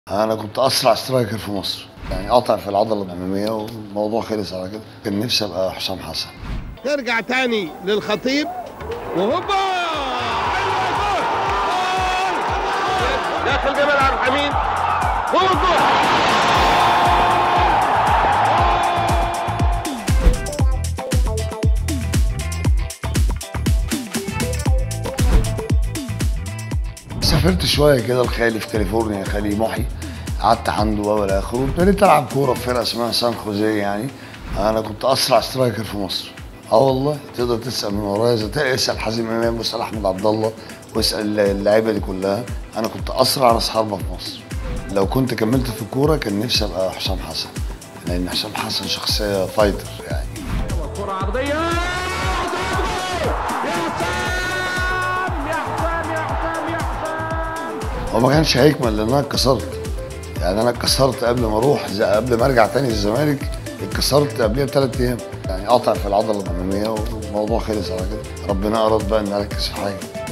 انا كنت اسرع سترايكر في مصر يعني قاطع في العضله الاماميه والموضوع خلص على كده كان نفسي ابقى حسام حسن ترجع تاني للخطيب وهوبا حلوة جول! داخل جمال عبد الحميد هو الجول سافرت شويه كده لخالي في كاليفورنيا خالي محي قعدت عنده والى اخره وابتديت العب كوره في فرقه اسمها سان خوزيه يعني انا كنت اسرع سترايكر في مصر اه والله تقدر تسال من ورايا اذا اسال حازم امام واسال احمد عبد الله واسال اللعيبه دي كلها انا كنت اسرع راس حربه في مصر لو كنت كملت في الكوره كان نفسي ابقى حسام حسن لان حسام حسن شخصيه فايتر يعني كرة عرضية يا حسام يا حسام يا حسام يا حسام هو ما كانش هيكمل لان انا اتكسرت يعني انا اتكسرت قبل ما اروح زي قبل ما ارجع تاني الزمالك اتكسرت قبلها بثلاث ايام يعني قطع في العضله الاماميه والموضوع خلص على كده ربنا اراد بقى اني اركز في حاجه